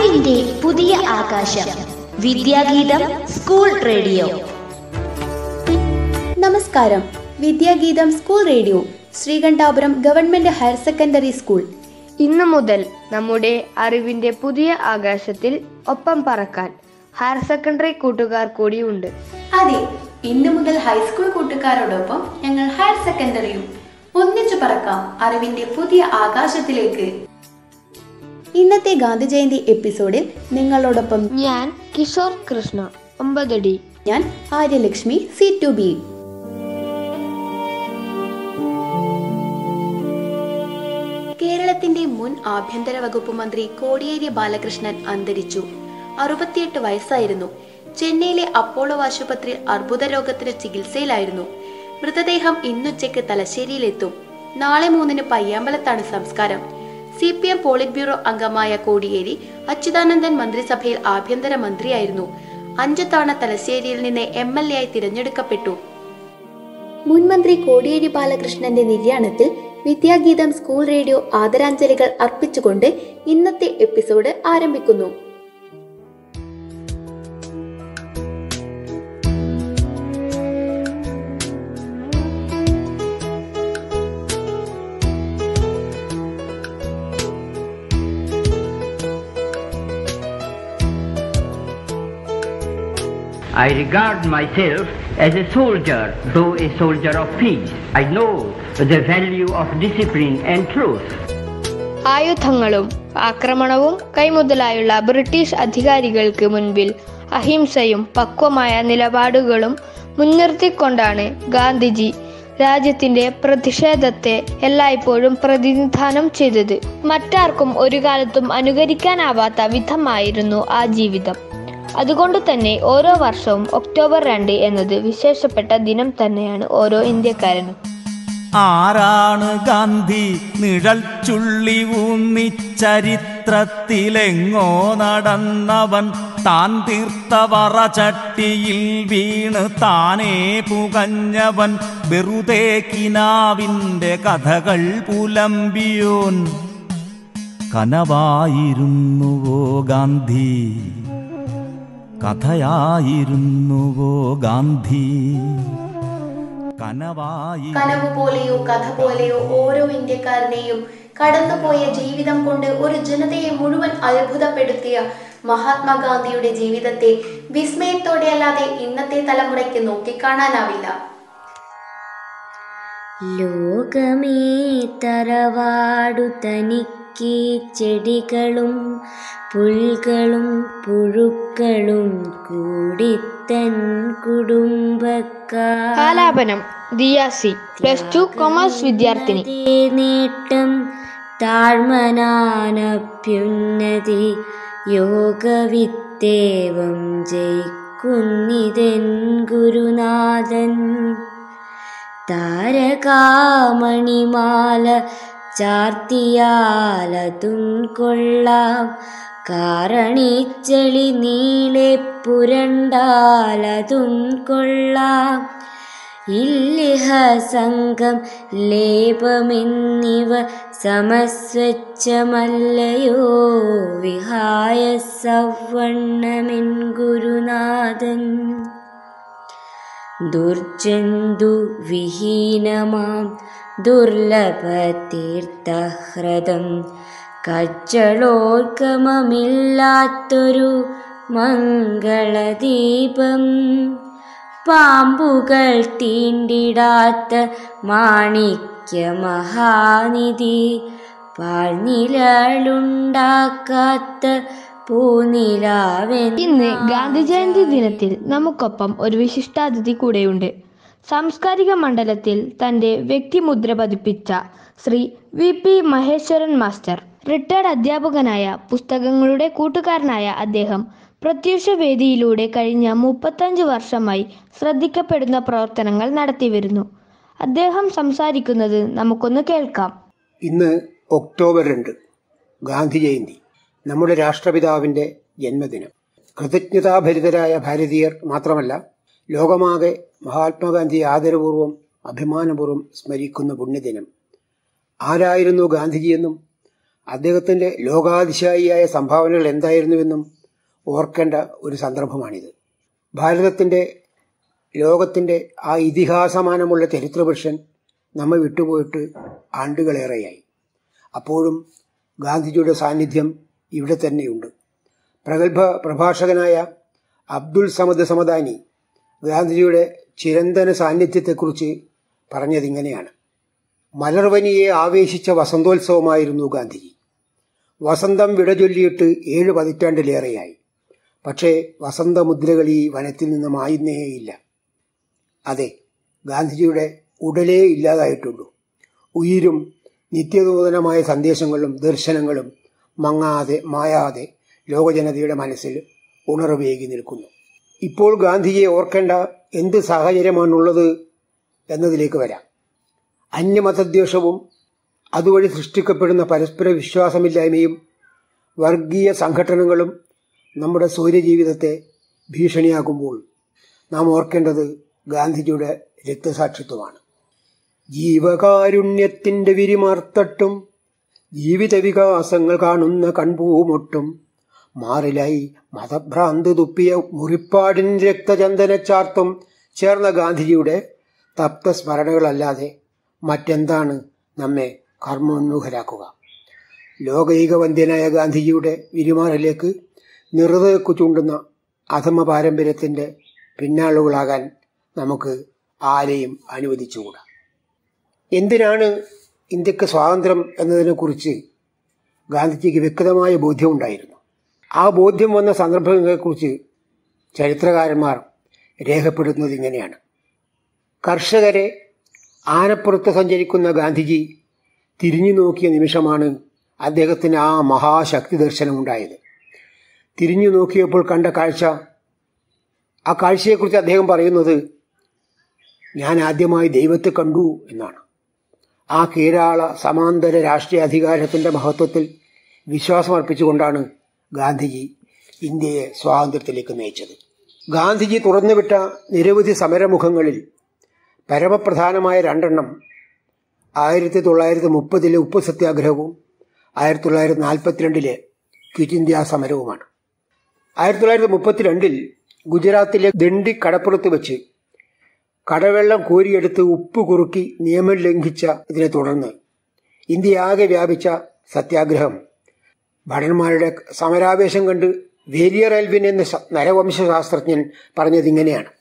അറിവിന്റെ പുതിയ ആകാശം വിദ്യാഗീതം സ്കൂൾ റേഡിയോ നമസ്കാരം Vidyageetham school radio Sreekandapuram government higher secondary school ഇന്നു മുതൽ നമ്മുടെ അറിവിന്റെ പുതിയ ആകാശത്തിൽ ഒപ്പം പറക്കാൻ ഹയർ സെക്കൻഡറി കൂട്ടുകാർ കൂടിയുണ്ട് അതെ ഇന്നു മുതൽ ഹൈസ്കൂൾ കൂട്ടുകാരോടൊപ്പം ഞങ്ങൾ ഹയർ സെക്കൻഡറിയും ഒന്നിച്ചു പറക്കാം അറിവിന്റെ പുതിയ ആകാശത്തിലേക്ക് ഇന്നത്തെ ഗാന്ധി ജയന്തി എപ്പിസോഡിൽ നിങ്ങളോടൊപ്പം ഞാൻ കിഷോർ കൃഷ്ണ ഒമ്പതടി ഞാൻ ആര്യലക്ഷ്മി സി ടു ബി കേരളത്തിന്റെ മുൻ ആഭ്യന്തര വകുപ്പ് മന്ത്രി കോടിയേരി ബാലകൃഷ്ണൻ അന്തരിച്ചു അറുപത്തിയെട്ട് വയസ്സായിരുന്നു ചെന്നൈയിലെ അപ്പോളോ ആശുപത്രിയിൽ അർബുദ രോഗത്തിന് ചികിത്സയിലായിരുന്നു മൃതദേഹം ഇന്നുച്ചയ്ക്ക് തലശ്ശേരിയിലെത്തും നാളെ മൂന്നിന് പയ്യാമ്പലത്താണ് സംസ്കാരം C P M polit bureau അംഗമായ കോടിയേരി അച്യുതാനന്ദൻ മന്ത്രിസഭയിൽ ആഭ്യന്തര മന്ത്രിയായിരുന്നു അഞ്ചു തവണ തലശ്ശേരിയിൽ നിന്ന് എം എൽ എ ആയി തിരഞ്ഞെടുക്കപ്പെട്ടു മുൻമന്ത്രി കോടിയേരി ബാലകൃഷ്ണന്റെ നിര്യാണത്തിൽ വിദ്യാഗീതം സ്കൂൾ റേഡിയോ ആദരാഞ്ജലികൾ അർപ്പിച്ചുകൊണ്ട് ഇന്നത്തെ എപ്പിസോഡ് ആരംഭിക്കുന്നു I regard myself as a soldier, though a soldier of peace. I know the value of discipline and truth. ആയുധങ്ങളും ആക്രമണവും കൈമുതലായുള്ള ബ്രിട്ടീഷ് അധികാരികൾക്ക് മുൻപിൽ അഹിംസയും പക്വമായ നിലപാടുകളും മുൻനിർത്തിക്കൊണ്ടാണ് ഗാന്ധിജി രാജ്യത്തിന്റെ പ്രതിഷേധത്തെ എല്ലായ്പ്പോഴും പ്രതിനിധാനം ചെയ്തത് മറ്റാർക്കും ഒരു കാലത്തും അനുകരിക്കാനാവാത്ത വിധമായിരുന്നു ആ ജീവിതം അതുകൊണ്ട് തന്നെ ഓരോ വർഷവും ഒക്ടോബർ രണ്ട് എന്നത് വിശേഷപ്പെട്ട ദിനം തന്നെയാണ് ഓരോ ഇന്ത്യക്കാരനും ആരാണ് ഗാന്ധി നിഴൽ ചുള്ളി ഊന്നി ചരിത്രത്തിലെങ്ങോ നടന്നവൻ താൻ തീർത്ത വറചട്ടിയിൽ വീണ് താനേ പുകഞ്ഞവൻ വെറുതെ കിനാവിൻ്റെ കഥകൾ പുലമ്പിയോൻ കനവായിരുന്നുവോ ഗാന്ധി കഥയായിരുന്നുവോ ഗാന്ധി കനവായി കനവ് പോലെയോ കഥ പോലെയോ ഓരോ ഇന്ത്യക്കാരനെയും കടന്നുപോയ ജീവിതം കൊണ്ട് ഒരു ജനതയെ മുഴുവൻ അത്ഭുതപ്പെടുത്തിയ മഹാത്മാഗാന്ധിയുടെ ജീവിതത്തെ വിസ്മയത്തോടെ അല്ലാതെ ഇന്നത്തെ തലമുറയ്ക്ക് നോക്കിക്കാണാനാവില്ല ലോകമേ തറവാടു തനിക്ക് ചെടികളും പുൽകളും പുഴുക്കളും കൂടിത്തൻ കുടുംബക്കാർ ആലാപനം ദിയാസി പ്ലസ് ടു കൊമേഴ്സ് വിദ്യാർത്ഥിനി അതേ നേട്ടം താഴ്മനാനഭ്യുന്നതി യോഗവിത്തേവം ജയിക്കുന്നിതൻ ഗുരുനാഥൻ താരകാമണിമാല ചാർത്തിയാലതും കൊള്ളാം കാരണിച്ചെളി നീളെ പുരണ്ടാലതും കൊള്ളാം ഇല്ലിഹ സംഘം ലേപമെന്നിവ സമസ്വച്ഛമല്ലയോ വിഹായ സവണ്ണമെൻ ഗുരുനാഥൻ ദുർജന്തു വിഹീനമാം ദുർലഭതീർത്ഥഹ്രദം കച്ചളോർക്കമമില്ലാത്തൊരു മംഗളദീപം പാമ്പുകൾ തീണ്ടിടാത്ത മാണിക്യ മഹാനിധി പാഴ്നിലുണ്ടാക്കാത്ത പൂനിലാവൻ ഇന്ന് ഗാന്ധി ജയന്തി ദിനത്തിൽ നമുക്കൊപ്പം ഒരു വിശിഷ്ടാതിഥി കൂടെയുണ്ട് സാംസ്കാരിക മണ്ഡലത്തിൽ തന്റെ വ്യക്തിമുദ്ര പതിപ്പിച്ച Shri V P Maheswaran master retired അധ്യാപകനായ പുസ്തകങ്ങളുടെ കൂട്ടുകാരനായ അദ്ദേഹം പ്രത്യക്ഷ വേദിയിലൂടെ കഴിഞ്ഞ മുപ്പത്തഞ്ച് വർഷമായി ശ്രദ്ധിക്കപ്പെടുന്ന പ്രവർത്തനങ്ങൾ നടത്തിവരുന്നു അദ്ദേഹം സംസാരിക്കുന്നത് നമുക്കൊന്ന് കേൾക്കാം ഇന്ന് ഒക്ടോബർ രണ്ട് ഗാന്ധി ജയന്തി നമ്മുടെ രാഷ്ട്രപിതാവിന്റെ ജന്മദിനം കൃതജ്ഞതാഭരിതരായ ഭാരതീയർ മാത്രമല്ല ലോകമാകെ മഹാത്മാഗാന്ധി ആദരപൂർവ്വം അഭിമാനപൂർവ്വം സ്മരിക്കുന്ന പുണ്യദിനം ആരായിരുന്നു ഗാന്ധിജിയെന്നും അദ്ദേഹത്തിന്റെ ലോകാതിശായിയായ സംഭാവനകൾ എന്തായിരുന്നുവെന്നും ഓർക്കേണ്ട ഒരു സന്ദർഭമാണിത് ഭാരതത്തിന്റെ ലോകത്തിന്റെ ആ ഇതിഹാസമാനമുള്ള ചരിത്രപുരുഷൻ നമ്മെ വിട്ടുപോയിട്ട് ആണ്ടുകളേറെയായി അപ്പോഴും ഗാന്ധിജിയുടെ സാന്നിധ്യം ഇവിടെ തന്നെയുണ്ട് പ്രഗത്ഭ പ്രഭാഷകനായ അബ്ദുൽ സമദ് സമദാനി ഗാന്ധിജിയുടെ ചിരന്തന സാന്നിധ്യത്തെക്കുറിച്ച് പറഞ്ഞതിങ്ങനെയാണ് മലർവനിയെ ആവേശിച്ച വസന്തോത്സവമായിരുന്നു ഗാന്ധിജി വസന്തം വിടചൊല്ലിയിട്ട് ഏഴ് പതിറ്റാണ്ടിലേറെയായി പക്ഷേ വസന്തമുദ്രകൾ ഈ വനത്തിൽ നിന്ന് മായുന്നേയില്ല അതെ ഗാന്ധിജിയുടെ ഉടലേ ഇല്ലാതായിട്ടുള്ളൂ ഉയിരും നിത്യനൂതനമായ സന്ദേശങ്ങളും ദർശനങ്ങളും മങ്ങാതെ മായാതെ ലോകജനതയുടെ മനസ്സിൽ ഉണർവേകി നിൽക്കുന്നു ഇപ്പോൾ ഗാന്ധിജിയെ ഓർക്കേണ്ട എന്ത് സാഹചര്യമാണുള്ളത് എന്നതിലേക്ക് വരാം അന്യമതദ്വേഷവും അതുവഴി സൃഷ്ടിക്കപ്പെടുന്ന പരസ്പര വിശ്വാസമില്ലായ്മയും വർഗീയ സംഘടനകളും നമ്മുടെ സൗര്യജീവിതത്തെ ഭീഷണിയാക്കുമ്പോൾ നാം ഓർക്കേണ്ടത് ഗാന്ധിജിയുടെ രക്തസാക്ഷിത്വമാണ് ജീവകാരുണ്യത്തിന്റെ വിരിമാർത്തട്ടും ജീവിത വികാസങ്ങൾ കാണുന്ന കൺപൂമൊട്ടും മാറിലായി മതഭ്രാന്ത് തുപ്പിയ മുറിപ്പാടിൻ രക്തചന്ദനച്ചാർത്തും ചേർന്ന ഗാന്ധിജിയുടെ തപ്തസ്മരണകളല്ലാതെ മറ്റെന്താണ് നമ്മെ കർമ്മോന്മുഖരാക്കുക ലോകൈകവന്ധ്യനായ ഗാന്ധിജിയുടെ വിരിമാറിലേക്ക് നിറുതേക്കു ചൂണ്ടുന്ന അധമ പാരമ്പര്യത്തിന്റെ പിന്നാളുകളാകാൻ നമുക്ക് ആരെയും അനുവദിച്ചുകൂടാ എന്തിനാണ് ഇന്ത്യക്ക് സ്വാതന്ത്ര്യം എന്നതിനെക്കുറിച്ച് ഗാന്ധിജിക്ക് വ്യക്തമായ ബോധ്യമുണ്ടായിരുന്നു ആ ബോധ്യം വന്ന സന്ദർഭങ്ങളെക്കുറിച്ച് ചരിത്രകാരന്മാർ രേഖപ്പെടുത്തുന്നത് ഇങ്ങനെയാണ് കർഷകരെ ആനപ്പുറത്ത് സഞ്ചരിക്കുന്ന ഗാന്ധിജി തിരിഞ്ഞു നോക്കിയ നിമിഷമാണ് അദ്ദേഹത്തിന് ആ മഹാശക്തി ദർശനമുണ്ടായത് തിരിഞ്ഞു നോക്കിയപ്പോൾ കണ്ട കാഴ്ച ആ കാഴ്ചയെക്കുറിച്ച് അദ്ദേഹം പറയുന്നത് ഞാൻ ആദ്യമായി ദൈവത്തെ കണ്ടു എന്നാണ് ആ കീഴാള സമാന്തര രാഷ്ട്രീയ അധികാരത്തിന്റെ മഹത്വത്തിൽ വിശ്വാസമർപ്പിച്ചുകൊണ്ടാണ് ഗാന്ധിജി ഇന്ത്യയെ സ്വാതന്ത്ര്യത്തിലേക്ക് നയിച്ചത് ഗാന്ധിജി തുറന്നുവിട്ട നിരവധി സമരമുഖങ്ങളിൽ പരമപ്രധാനമായ രണ്ടെണ്ണം ആയിരത്തി തൊള്ളായിരത്തി മുപ്പതിലെ ഉപ്പ് സത്യാഗ്രഹവും ആയിരത്തി തൊള്ളായിരത്തി നാൽപ്പത്തിരണ്ടിലെ ക്വിറ്റ് ഇന്ത്യ സമരവുമാണ് ആയിരത്തി തൊള്ളായിരത്തി മുപ്പത്തിരണ്ടിൽ ഗുജറാത്തിലെ ദണ്ഡി കടപ്പുറത്ത് വെച്ച് കടവെള്ളം കോരിയെടുത്ത് ഉപ്പ് കുറുക്കി നിയമം ലംഘിച്ച ഇതിനെ തുടർന്ന് ഇന്ത്യയാകെ വ്യാപിച്ച സത്യാഗ്രഹം ഭടന്മാരുടെ സമരാവേശം കണ്ട് വേലിയർ എൽവിൻ എന്ന നരവംശാസ്ത്രജ്ഞൻ പറഞ്ഞതിങ്ങനെയാണ്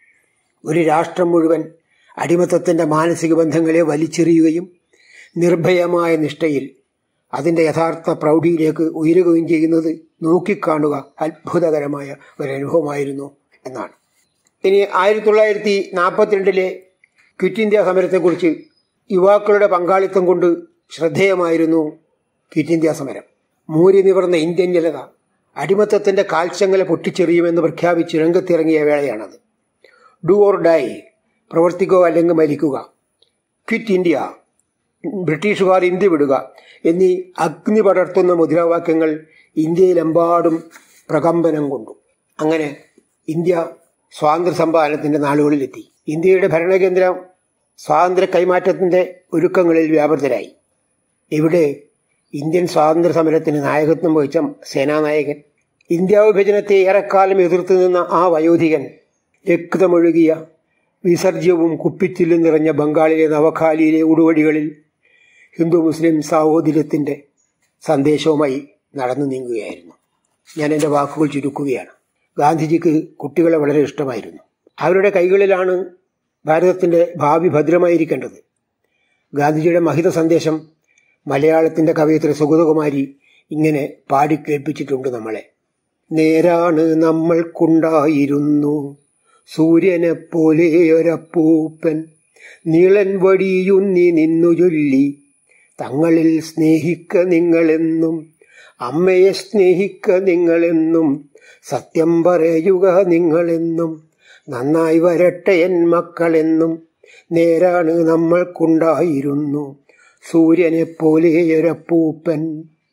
ഒരു രാഷ്ട്രം മുഴുവൻ അടിമത്തത്തിന്റെ മാനസിക ബന്ധങ്ങളെ വലിച്ചെറിയുകയും നിർഭയമായ നിഷ്ഠയിൽ അതിന്റെ യഥാർത്ഥ പ്രൗഢിയിലേക്ക് ഉയരുകയും ചെയ്യുന്നത് നോക്കിക്കാണുക അത്ഭുതകരമായ ഒരനുഭവമായിരുന്നു എന്നാണ് ഇനി ആയിരത്തി തൊള്ളായിരത്തി നാൽപ്പത്തിരണ്ടിലെ ക്വിറ്റ് ഇന്ത്യ സമരത്തെക്കുറിച്ച് യുവാക്കളുടെ പങ്കാളിത്തം കൊണ്ട് ശ്രദ്ധേയമായിരുന്നു ക്വിറ്റ് ഇന്ത്യ സമരം മൂരി നിവർന്ന ഇന്ത്യൻ ജനത അടിമത്തത്തിന്റെ കാൽച്ചങ്ങല പൊട്ടിച്ചെറിയുമെന്ന് പ്രഖ്യാപിച്ച് രംഗത്തിറങ്ങിയ വേളയാണത് ഡു ഓർ ഡൈ പ്രവർത്തിക്കുക അല്ലെങ്കിൽ മരിക്കുക ക്വിറ്റ് ഇന്ത്യ ബ്രിട്ടീഷുകാർ ഇന്ത്യ വിടുക എന്നീ അഗ്നി പടർത്തുന്ന മുദ്രാവാക്യങ്ങൾ ഇന്ത്യയിലെമ്പാടും പ്രകമ്പനം കൊണ്ടു അങ്ങനെ ഇന്ത്യ സ്വാതന്ത്ര്യ സമ്പാദനത്തിന്റെ നാളുകളിലെത്തി ഇന്ത്യയുടെ ഭരണകേന്ദ്രം സ്വാതന്ത്ര്യ കൈമാറ്റത്തിന്റെ ഒരുക്കങ്ങളിൽ വ്യാപൃതരായി ഇവിടെ ഇന്ത്യൻ സ്വാതന്ത്ര്യ സമരത്തിന് നായകത്വം വഹിച്ച സേനാനായകൻ ഇന്ത്യ വിഭജനത്തെ ഏറെക്കാലം എതിർത്തു നിന്ന ആ വയോധികൻ രക്തമൊഴുകിയ വിസർജ്യവും കുപ്പിച്ചില്ലും നിറഞ്ഞ ബംഗാളിലെ നവഖാലിയിലെ ഉടുവടികളിൽ ഹിന്ദു മുസ്ലിം സാഹോദര്യത്തിന്റെ സന്ദേശവുമായി നടന്നു നീങ്ങുകയായിരുന്നു ഞാൻ എൻ്റെ വാക്കുകൾ ചുരുക്കുകയാണ് ഗാന്ധിജിക്ക് കുട്ടികളെ വളരെ ഇഷ്ടമായിരുന്നു അവരുടെ കൈകളിലാണ് ഭാരതത്തിന്റെ ഭാവി ഭദ്രമായിരിക്കേണ്ടത് ഗാന്ധിജിയുടെ മഹിത സന്ദേശം മലയാളത്തിന്റെ കവയിത്രി സുഗതകുമാരി ഇങ്ങനെ പാടിക്കേൾപ്പിച്ചിട്ടുണ്ട് നമ്മളെ നേരാണ് നമ്മൾക്കുണ്ടായിരുന്നു സൂര്യനെ പോലെ ഒരപ്പൂപ്പൻ നീളൻ വടിയുന്നി നിന്നു ചൊല്ലി തങ്ങളിൽ സ്നേഹിക്ക നിങ്ങളെന്നും അമ്മയെ സ്നേഹിക്ക നിങ്ങളെന്നും സത്യം പറയുക നിങ്ങളെന്നും നന്നായി വരട്ടെ എൻ മക്കളെന്നും നേരാണ് നമ്മൾക്കുണ്ടായിരുന്നു സൂര്യനെ പോലെ ഒരപ്പൂപ്പൻ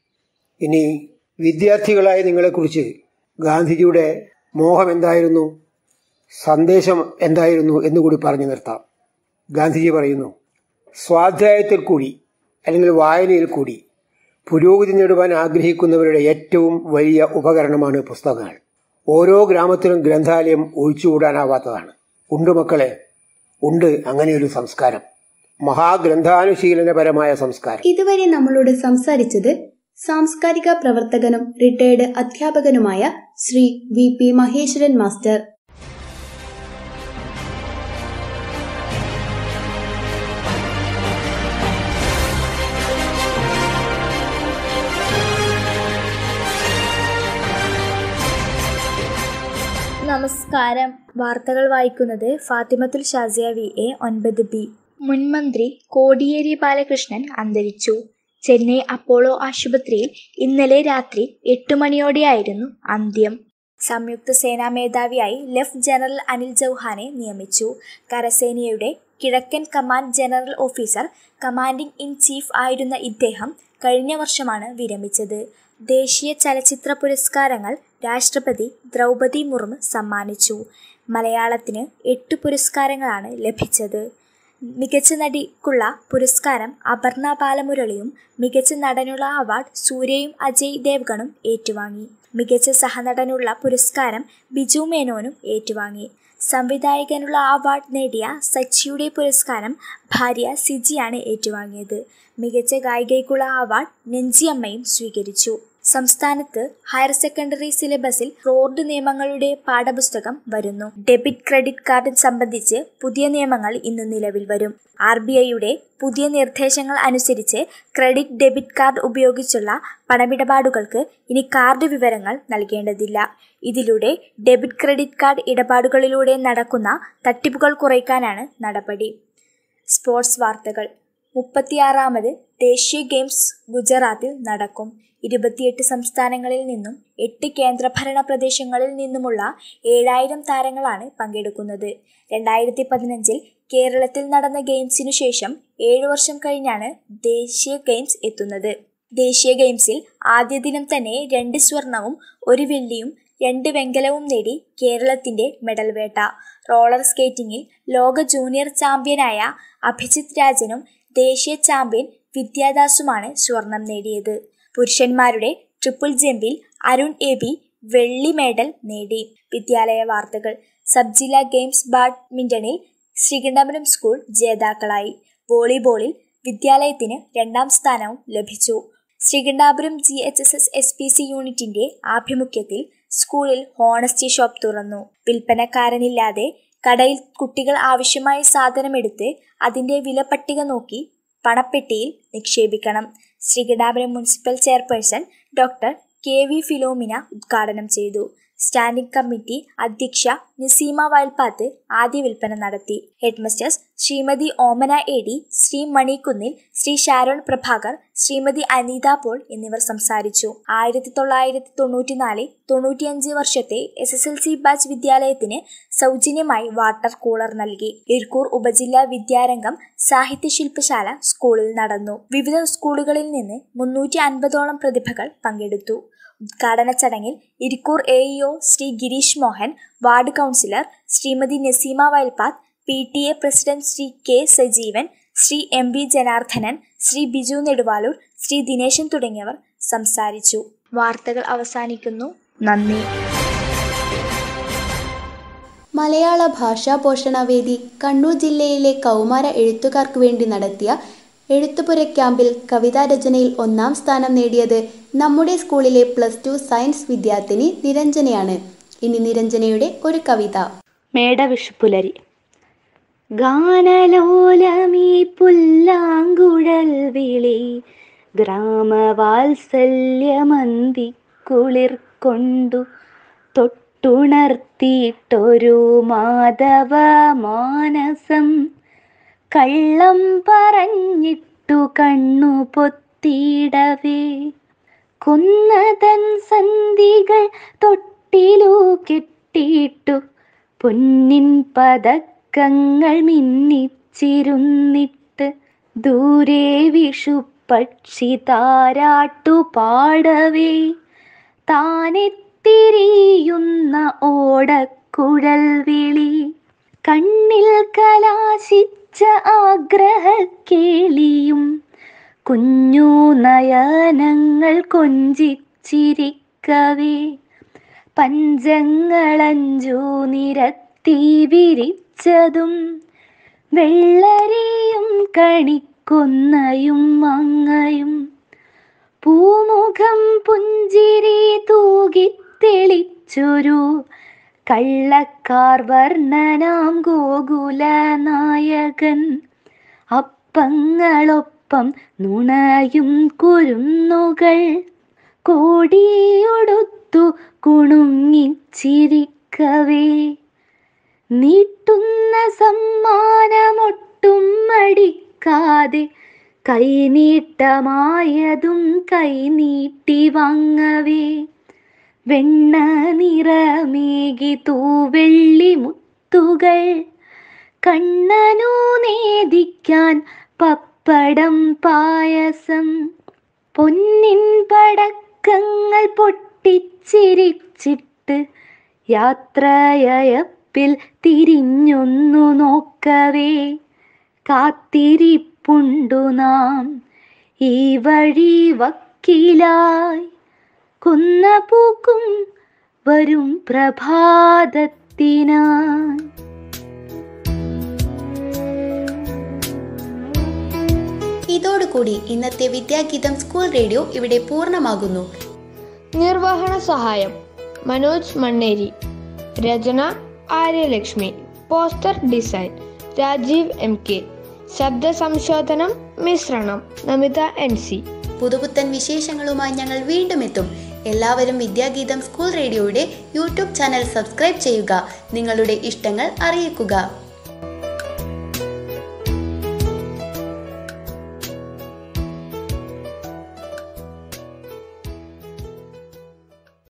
ഇനി വിദ്യാർത്ഥികളായ നിങ്ങളെക്കുറിച്ച് ഗാന്ധിജിയുടെ മോഹം എന്തായിരുന്നു സന്ദേശം എന്തായിരുന്നു എന്നുകൂടി പറഞ്ഞു നിർത്താം ഗാന്ധിജി പറയുന്നു സ്വാധ്യായത്തിൽ കൂടി അല്ലെങ്കിൽ വായനയിൽ കൂടി പുരോഗതി നേടുവാൻ ആഗ്രഹിക്കുന്നവരുടെ ഏറ്റവും വലിയ ഉപകരണമാണ് പുസ്തകങ്ങൾ ഓരോ ഗ്രാമത്തിലും ഗ്രന്ഥാലയം ഒഴിച്ചുകൂടാനാവാത്തതാണ് ഉണ്ട് മക്കളെ ഉണ്ട് അങ്ങനെയൊരു സംസ്കാരം മഹാഗ്രന്ഥാനുശീലനപരമായ സംസ്കാരം ഇതുവരെ നമ്മളോട് സംസാരിച്ചത് സാംസ്കാരിക പ്രവർത്തകനും റിട്ടയർഡ് അധ്യാപകനുമായ Shri V P Maheswaran master നമസ്കാരം വാർത്തകൾ വായിക്കുന്നത് ഫാത്തിമത്തുൽ ഷാസിയ വി എ ഒൻപത് ബി മുൻമന്ത്രി കോടിയേരി ബാലകൃഷ്ണൻ അന്തരിച്ചു ചെന്നൈ അപ്പോളോ ആശുപത്രിയിൽ ഇന്നലെ രാത്രി എട്ട് മണിയോടെയായിരുന്നു അന്ത്യം സംയുക്ത സേനാ മേധാവിയായി ലഫ് ജനറൽ അനിൽ ചൗഹാനെ നിയമിച്ചു കരസേനയുടെ കിഴക്കൻ command general officer commanding in chief ആയിരുന്ന ഇദ്ദേഹം കഴിഞ്ഞ വർഷമാണ് വിരമിച്ചത് ദേശീയ ചലച്ചിത്ര പുരസ്കാരങ്ങൾ രാഷ്ട്രപതി ദ്രൗപതി മുർമു സമ്മാനിച്ചു മലയാളത്തിന് എട്ട് പുരസ്കാരങ്ങളാണ് ലഭിച്ചത് മികച്ച നടിക്കുള്ള പുരസ്കാരം അപർണ ബാലമുരളിയും മികച്ച നടനുള്ള അവാർഡ് സൂര്യയും അജയ് ദേവ്ഗണും ഏറ്റുവാങ്ങി മികച്ച സഹനടനുള്ള പുരസ്കാരം ബിജു മേനോനും ഏറ്റുവാങ്ങി സംവിധായകനുള്ള അവാർഡ് നേടിയ സച്ചിയുടെ പുരസ്കാരം ഭാര്യ സിജിയാണ് ഏറ്റുവാങ്ങിയത് മികച്ച ഗായികയ്ക്കുള്ള അവാർഡ് നെഞ്ചിയമ്മയും സ്വീകരിച്ചു സംസ്ഥാനത്ത് ഹയർ സെക്കൻഡറി സിലബസിൽ റോഡ് നിയമങ്ങളുടെ പാഠപുസ്തകം വരുന്നു ഡെബിറ്റ് ക്രെഡിറ്റ് കാർഡ് സംബന്ധിച്ച് പുതിയ നിയമങ്ങൾ ഇന്ന് നിലവിൽ വരും ആർ ബി ഐയുടെ പുതിയ നിർദ്ദേശങ്ങൾ അനുസരിച്ച് ക്രെഡിറ്റ് ഡെബിറ്റ് കാർഡ് ഉപയോഗിച്ചുള്ള പണമിടപാടുകൾക്ക് ഇനി കാർഡ് വിവരങ്ങൾ നൽകേണ്ടതില്ല ഇതിലൂടെ ഡെബിറ്റ് ക്രെഡിറ്റ് കാർഡ് ഇടപാടുകളിലൂടെ നടക്കുന്ന തട്ടിപ്പുകൾ കുറയ്ക്കാനാണ് നടപടി സ്പോർട്സ് വാർത്തകൾ മുപ്പത്തിയാറാമത് ദേശീയ ഗെയിംസ് ഗുജറാത്തിൽ നടക്കും ഇരുപത്തിയെട്ട് സംസ്ഥാനങ്ങളിൽ നിന്നും എട്ട് കേന്ദ്രഭരണ പ്രദേശങ്ങളിൽ നിന്നുമുള്ള ഏഴായിരം താരങ്ങളാണ് പങ്കെടുക്കുന്നത് രണ്ടായിരത്തി പതിനഞ്ചിൽ കേരളത്തിൽ നടന്ന ഗെയിംസിനു ശേഷം ഏഴു വർഷം കഴിഞ്ഞാണ് ദേശീയ ഗെയിംസ് എത്തുന്നത് ദേശീയ ഗെയിംസിൽ ആദ്യ ദിനം തന്നെ രണ്ട് സ്വർണവും ഒരു വെള്ളിയും രണ്ട് വെങ്കലവും നേടി കേരളത്തിന്റെ മെഡൽ വേട്ട റോളർ സ്കേറ്റിംഗിൽ ലോക ജൂനിയർ ചാമ്പ്യനായ അഭിജിത് രാജനും ദേശീയ ചാമ്പ്യൻ വിദ്യാദാസുമാണ് സ്വർണം നേടിയത് പുരുഷന്മാരുടെ ട്രിപ്പിൾ ജമ്പിൽ അരുൺ എ ബി വെള്ളി മെഡൽ നേടി വിദ്യാലയ വാർത്തകൾ സബ് ജില്ലാ ഗെയിംസ് ബാഡ്മിന്റണിൽ ശ്രീകണ്ഠപുരം സ്കൂൾ ജേതാക്കളായി വോളിബോളിൽ വിദ്യാലയത്തിന് രണ്ടാം സ്ഥാനവും ലഭിച്ചു Sreekandapuram G H S S S P C യൂണിറ്റിന്റെ ആഭിമുഖ്യത്തിൽ സ്കൂളിൽ ഹോണസ്റ്റി ഷോപ്പ് തുറന്നു വിൽപ്പനക്കാരനില്ലാതെ കടയിൽ കുട്ടികൾ ആവശ്യമായ സാധനമെടുത്ത് അതിന്റെ വില പട്ടിക നോക്കി പണപ്പെട്ടിയിൽ നിക്ഷേപിക്കണം Sreekandapuram municipal chairperson doctor K V Philomina ഉദ്ഘാടനം ചെയ്തു സ്റ്റാൻഡിംഗ് കമ്മിറ്റി അധ്യക്ഷ നിസീമ വയൽപ്പാത്ത് ആദ്യ വിൽപ്പന നടത്തി headmistress Shrimati Omana A D Shri മണിക്കുന്നിൽ ശ്രീ ഷാരോൺ പ്രഭാകർ ശ്രീമതി അനീത പോൾ എന്നിവർ സംസാരിച്ചു ആയിരത്തി തൊള്ളായിരത്തി തൊണ്ണൂറ്റിനാല് തൊണ്ണൂറ്റിയഞ്ച് വർഷത്തെ S S L C batch വിദ്യാലയത്തിന് സൗജന്യമായി വാട്ടർ കൂളർ നൽകി ഇർക്കൂർ ഉപജില്ലാ വിദ്യാരംഗം സാഹിത്യ ശില്പശാല സ്കൂളിൽ നടന്നു വിവിധ സ്കൂളുകളിൽ നിന്ന് മുന്നൂറ്റി അൻപതോളം പ്രതിഭകൾ പങ്കെടുത്തു ഉദ്ഘാടന ചടങ്ങിൽ Irikkur A EO Shri Girish Mohan ward councillor Shrimati Naseema Vayalpath P T A president Shri K Sajeevan Shri M V Janardhanan Shri Biju Neduvalur Shri Dineshan തുടങ്ങിയവർ സംസാരിച്ചു വാർത്തകൾ അവസാനിക്കുന്നു നന്ദി മലയാള ഭാഷാ പോഷണവേദി കണ്ണൂർ ജില്ലയിലെ കൗമാര എഴുത്തുകാർക്ക് വേണ്ടി നടത്തിയ എഴുത്തുപുര ക്യാമ്പിൽ കവിതാരചനയിൽ ഒന്നാം സ്ഥാനം നേടിയത് നമ്മുടെ സ്കൂളിലെ പ്ലസ് ടു സയൻസ് വിദ്യാർത്ഥിനി നിരഞ്ജനയാണ് ഇനി നിരഞ്ജനയുടെ ഒരു കവിത മേടവിഷുപ്പുലരി ഗാനലോലമീ പുല്ലാങ്കുഴൽ വിളി ഗ്രാമവാത്സല്യമന്തിക്കുളിർ കൊണ്ടു തൊട്ടുണർത്തിയിട്ടൊരു മാധവ മാനസം കള്ളം പറഞ്ഞിട്ടു കണ്ണു പൊത്തിയിടവേ കൊന്നതൻ സന്ധികൾ തൊട്ടിലു കെട്ടിയിട്ടു പൊന്നിൻ പതക്കങ്ങൾ മിന്നിച്ചിരുന്നിട്ട് ദൂരെ വിഷുപക്ഷി താരാട്ടു പാടവേ താനെത്തിരിയുന്ന ഓടക്കുഴൽ വിളി കണ്ണിൽ കലാശിച്ച ആഗ്രഹ കേളിയും കുഞ്ഞു നയനങ്ങൾ കൊഞ്ചിച്ചിരിക്കവേ പഞ്ചങ്ങളഞ്ചു നിരത്തി വിരിച്ചതും വെള്ളരിയും കണിക്കൊന്നയും മങ്ങയും പൂമുഖം പുഞ്ചിരി തൂകിത്തെളിച്ചൊരു കള്ളക്കാർ വർണ്ണനാം ഗോകുല നായകൻ അപ്പങ്ങളൊപ്പം നുണയും കുരുന്നുകൾ കോടിയൊടുത്തു കുണുങ്ങിച്ചിരിക്കവേ നീട്ടുന്ന സമ്മാനമൊട്ടും മടിക്കാതെ കൈനീട്ടമായതും കൈനീട്ടി വാങ്ങവേ വെണ്ണ നിറമേകി തൂവെള്ളി മുത്തുകൾ കണ്ണനു നേദിക്കാൻ പപ്പടം പായസം പൊന്നിൻ പടക്കങ്ങൾ പൊട്ടിച്ചിരിച്ചിട്ട് യാത്രയപ്പിൽ തിരിഞ്ഞൊന്നു നോക്കവേ കാത്തിരിപ്പുണ്ടു നാം ഈ വഴി വക്കീലായി കൊന്ന പൂക്കും വരും പ്രഭാതത്തിനായി ഇതോടുകൂടി ഇന്നത്തെ വിദ്യാഗീതം സ്കൂൾ റേഡിയോ ഇവിടെ പൂർണ്ണമാകുന്നു നിർവഹണ സഹായം മനോജ് മണ്ണേരി രചന Aryalakshmi poster design Rajeev M K ശബ്ദ സംശോധനം മിശ്രണം നമിത എൻ സി പുതുപുത്തൻ വിശേഷങ്ങളുമായി ഞങ്ങൾ വീണ്ടും എത്തും എല്ലാവരും വിദ്യാഗീതം സ്കൂൾ റേഡിയോയുടെ യൂട്യൂബ് ചാനൽ സബ്സ്ക്രൈബ് ചെയ്യുക നിങ്ങളുടെ ഇഷ്ടങ്ങൾ അറിയിക്കുക